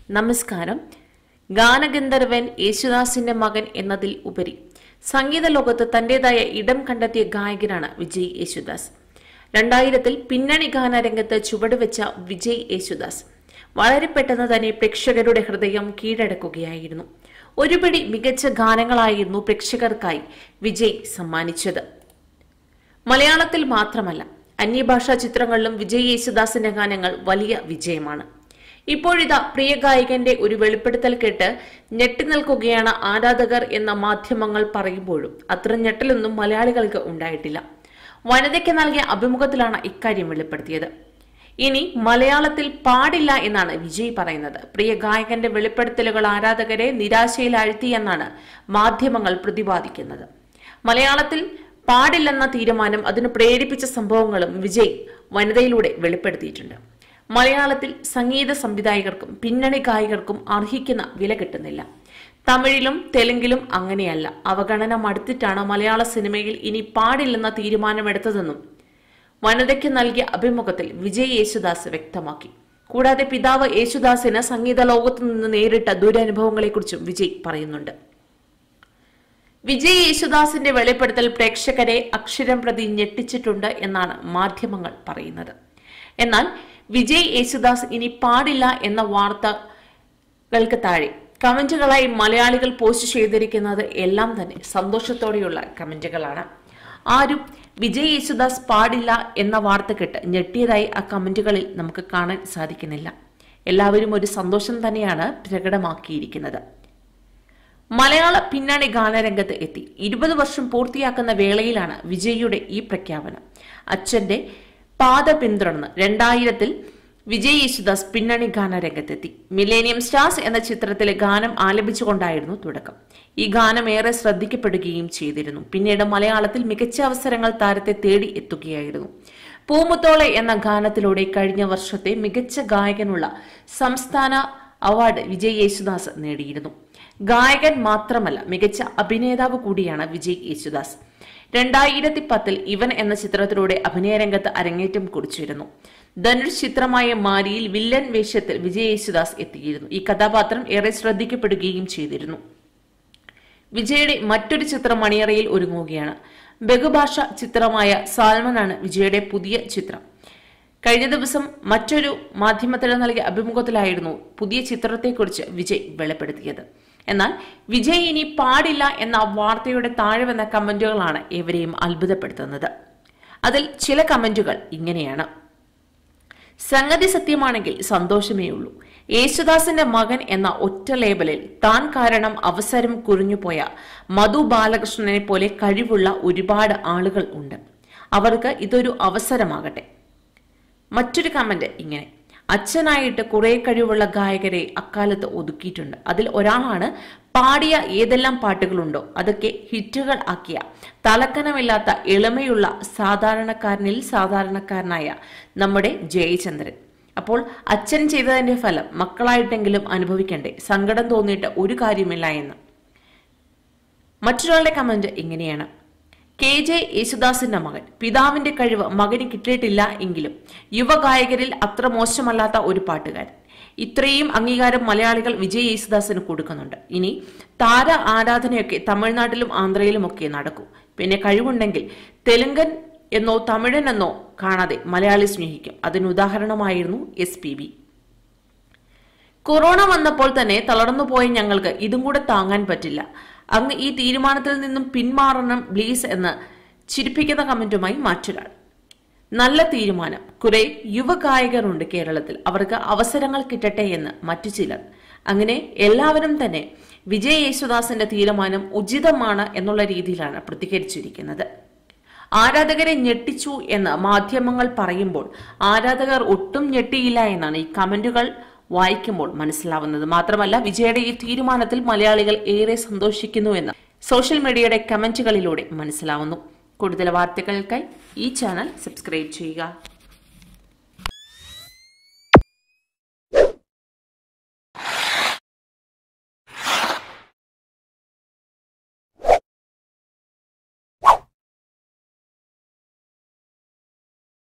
നമസ്കാരം ഗാനഗന്ധർവൻ യേശുദാസിന്റെ മകൻ എന്നതിൽ ഉപരി സംഗീത ലോകത്ത് തന്റേതായ ഇടം കണ്ടെത്തിയ ഗായകനാണ് വിജയ് യേശുദാസ് രണ്ടായിരത്തിൽ പിന്നണി ഗാനരംഗത്ത് ചുവടുവെച്ച വിജയ് യേശുദാസ് വളരെ പെട്ടെന്ന് തന്നെ പ്രേക്ഷകരുടെ ഹൃദയം കീഴടക്കുകയായിരുന്നു ഒരുപിടി മികച്ച ഗാനങ്ങളായിരുന്നു പ്രേക്ഷകർക്കായി വിജയ് സമ്മാനിച്ചത് മലയാളത്തിൽ മാത്രമല്ല അന്യഭാഷാ ചിത്രങ്ങളിലും വിജയ് യേശുദാസിന്റെ ഗാനങ്ങൾ വലിയ വിജയമാണ് ഇപ്പോഴിതാ പ്രിയ ഗായകന്റെ ഒരു വെളിപ്പെടുത്തൽ കേട്ട് ഞെട്ടി നിൽക്കുകയാണ് ആരാധകർ എന്ന മാധ്യമങ്ങൾ പറയുമ്പോഴും അത്ര ഞെട്ടലൊന്നും മലയാളികൾക്ക് ഉണ്ടായിട്ടില്ല വനിതയ്ക്ക് നൽകിയ അഭിമുഖത്തിലാണ് ഇക്കാര്യം വെളിപ്പെടുത്തിയത് ഇനി മലയാളത്തിൽ പാടില്ല എന്നാണ് വിജയ് പറയുന്നത് പ്രിയ ഗായകന്റെ വെളിപ്പെടുത്തലുകൾ ആരാധകരെ നിരാശയിലാഴ്ത്തിയെന്നാണ് മാധ്യമങ്ങൾ പ്രതിപാദിക്കുന്നത് മലയാളത്തിൽ പാടില്ലെന്ന തീരുമാനം അതിന് പ്രേരിപ്പിച്ച സംഭവങ്ങളും വിജയ് വനിതയിലൂടെ വെളിപ്പെടുത്തിയിട്ടുണ്ട് മലയാളത്തിൽ സംഗീത സംവിധായകർക്കും പിന്നണി ഗായകർക്കും അർഹിക്കുന്ന വില കിട്ടുന്നില്ല തമിഴിലും തെലുങ്കിലും അങ്ങനെയല്ല അവഗണന മടുത്തിട്ടാണ് മലയാള സിനിമയിൽ ഇനി പാടില്ലെന്ന തീരുമാനമെടുത്തതെന്നും വനിതയ്ക്ക് നൽകിയ അഭിമുഖത്തിൽ വിജയ് യേശുദാസ് വ്യക്തമാക്കി കൂടാതെ പിതാവ് യേശുദാസിന് സംഗീത ലോകത്തു നിന്ന് നേരിട്ട ദുരനുഭവങ്ങളെക്കുറിച്ചും വിജയ് പറയുന്നുണ്ട് വിജയ് യേശുദാസിന്റെ വെളിപ്പെടുത്തൽ പ്രേക്ഷകരെ അക്ഷരം പ്രതി ഞെട്ടിച്ചിട്ടുണ്ട് എന്നാണ് മാധ്യമങ്ങൾ പറയുന്നത് എന്നാൽ വിജയ് യേശുദാസ് ഇനി പാടില്ല എന്ന വാർത്തകൾക്ക് താഴെ കമന്റുകളായി മലയാളികൾ പോസ്റ്റ് ചെയ്തിരിക്കുന്നത് എല്ലാം തന്നെ സന്തോഷത്തോടെയുള്ള കമന്റുകളാണ് ആരും വിജയ് യേശുദാസ് പാടില്ല എന്ന വാർത്ത കേട്ട് ഞെട്ടിയതായി ആ കമന്റുകളിൽ നമുക്ക് കാണാൻ സാധിക്കുന്നില്ല എല്ലാവരും ഒരു സന്തോഷം തന്നെയാണ് പ്രകടമാക്കിയിരിക്കുന്നത് മലയാള പിന്നണി ഗാനരംഗത്ത് എത്തി ഇരുപത് വർഷം പൂർത്തിയാക്കുന്ന വേളയിലാണ് വിജയിയുടെ ഈ പ്രഖ്യാപനം അച്ഛന്റെ പാത പിന്തുടർന്ന് രണ്ടായിരത്തിൽ വിജയ് യേശുദാസ് പിന്നണി ഗാനരംഗത്തെത്തി മിലേനിയം സ്റ്റാർസ് എന്ന ചിത്രത്തിലെ ഗാനം ആലപിച്ചുകൊണ്ടായിരുന്നു തുടക്കം ഈ ഗാനം ഏറെ ശ്രദ്ധിക്കപ്പെടുകയും ചെയ്തിരുന്നു പിന്നീട് മലയാളത്തിൽ മികച്ച അവസരങ്ങൾ താരത്തെ തേടി എത്തുകയായിരുന്നു പൂമുത്തോളെ എന്ന ഗാനത്തിലൂടെ കഴിഞ്ഞ വർഷത്തെ മികച്ച ഗായകനുള്ള സംസ്ഥാന അവാർഡ് വിജയ് യേശുദാസ് നേടിയിരുന്നു ഗായകൻ മാത്രമല്ല മികച്ച അഭിനേതാവ് കൂടിയാണ് വിജയ് യേശുദാസ് രണ്ടായിരത്തി പത്തിൽ ഇവൻ എന്ന ചിത്രത്തിലൂടെ അഭിനയരംഗത്ത് അരങ്ങേറ്റം കുറിച്ചിരുന്നു ധനുഷ് ചിത്രമായ മാരിയിൽ വില്ലൻ വേഷത്തിൽ വിജയ് യേശുദാസ് എത്തിയിരുന്നു ഈ കഥാപാത്രം ഏറെ ശ്രദ്ധിക്കപ്പെടുകയും ചെയ്തിരുന്നു വിജയുടെ മറ്റൊരു ചിത്രം മണിയറയിൽ ഒരുങ്ങുകയാണ് ബഹുഭാഷ ചിത്രമായ സാൽമനാണ് വിജയുടെ പുതിയ ചിത്രം കഴിഞ്ഞ ദിവസം മറ്റൊരു മാധ്യമത്തിന് നൽകിയ അഭിമുഖത്തിലായിരുന്നു പുതിയ ചിത്രത്തെക്കുറിച്ച് വിജയ് വെളിപ്പെടുത്തിയത് എന്നാൽ വിജയ് ഇനി പാടില്ല എന്ന വാർത്തയുടെ താഴെ വന്ന കമന്റുകളാണ് ഏവരെയും അത്ഭുതപ്പെടുത്തുന്നത് അതിൽ ചില കമന്റുകൾ ഇങ്ങനെയാണ് സംഗതി സത്യമാണെങ്കിൽ സന്തോഷമേ ഉള്ളൂ യേശുദാസിന്റെ മകൻ എന്ന ഒറ്റ ലേബലിൽ താൻ കാരണം അവസരം കുറിഞ്ഞുപോയ മധു ബാലകൃഷ്ണനെ പോലെ കഴിവുള്ള ഒരുപാട് ആളുകൾ ഉണ്ട് അവർക്ക് ഇതൊരു അവസരമാകട്ടെ മറ്റൊരു കമന്റ് ഇങ്ങനെ അച്ഛനായിട്ട് കുറെ കഴിവുള്ള ഗായകരെ അക്കാലത്ത് ഒതുക്കിയിട്ടുണ്ട് അതിൽ ഒരാളാണ് പാടിയ ഏതെല്ലാം പാട്ടുകളുണ്ടോ അതൊക്കെ ഹിറ്റുകൾ ആക്കിയ തലക്കനമില്ലാത്ത എളിമയുള്ള സാധാരണക്കാരനിൽ സാധാരണക്കാരനായ നമ്മുടെ ജയചന്ദ്രൻ അപ്പോൾ അച്ഛൻ ചെയ്തതിന്റെ ഫലം മക്കളായിട്ടെങ്കിലും അനുഭവിക്കണ്ടേ സങ്കടം തോന്നിയിട്ട് ഒരു കാര്യമില്ല എന്ന് മറ്റൊരാളുടെ കമന്റ് ഇങ്ങനെയാണ് കെ ജെ യേശുദാസിന്റെ മകൻ പിതാവിന്റെ കഴിവ് മകന് കിട്ടിയിട്ടില്ല എങ്കിലും യുവഗായകരിൽ അത്ര മോശമല്ലാത്ത ഒരു പാട്ടുകാരൻ ഇത്രയും അംഗീകാരം മലയാളികൾ വിജയ് യേശുദാസിന് കൊടുക്കുന്നുണ്ട് ഇനി താര ആരാധനയൊക്കെ തമിഴ്നാട്ടിലും ആന്ധ്രയിലും ഒക്കെ നടക്കൂ പിന്നെ കഴിവുണ്ടെങ്കിൽ തെലുങ്കൻ എന്നോ തമിഴൻ എന്നോ കാണാതെ മലയാളി സ്നേഹിക്കും അതിന് ഉദാഹരണമായിരുന്നു എസ് പി ബി കൊറോണ വന്നപ്പോൾ തന്നെ തളർന്നുപോയ ഞങ്ങൾക്ക് ഇതും കൂടെ താങ്ങാൻ പറ്റില്ല അങ്ങ് ഈ തീരുമാനത്തിൽ നിന്നും പിന്മാറണം പ്ലീസ് എന്ന് ചിരിപ്പിക്കുന്ന കമന്റുമായി മറ്റൊരാൾ നല്ല തീരുമാനം കുറെ യുവഗായകരുണ്ട് കേരളത്തിൽ അവർക്ക് അവസരങ്ങൾ കിട്ടട്ടെ എന്ന് മറ്റു ചിലർ അങ്ങനെ എല്ലാവരും തന്നെ വിജയ് യേശുദാസിന്റെ തീരുമാനം ഉചിതമാണ് എന്നുള്ള രീതിയിലാണ് പ്രതികരിച്ചിരിക്കുന്നത് ആരാധകരെ ഞെട്ടിച്ചു എന്ന് മാധ്യമങ്ങൾ പറയുമ്പോൾ ആരാധകർ ഒട്ടും ഞെട്ടിയില്ല എന്നാണ് ഈ കമന്റുകൾ വായിക്കുമ്പോൾ മനസ്സിലാവുന്നത് മാത്രമല്ല വിജയുടെ ഈ തീരുമാനത്തിൽ മലയാളികൾ ഏറെ സന്തോഷിക്കുന്നുവെന്ന് സോഷ്യൽ മീഡിയയുടെ കമന്റുകളിലൂടെ മനസ്സിലാവുന്നു കൂടുതൽ വാർത്തകൾക്കായി ഈ ചാനൽ സബ്സ്ക്രൈബ് ചെയ്യുക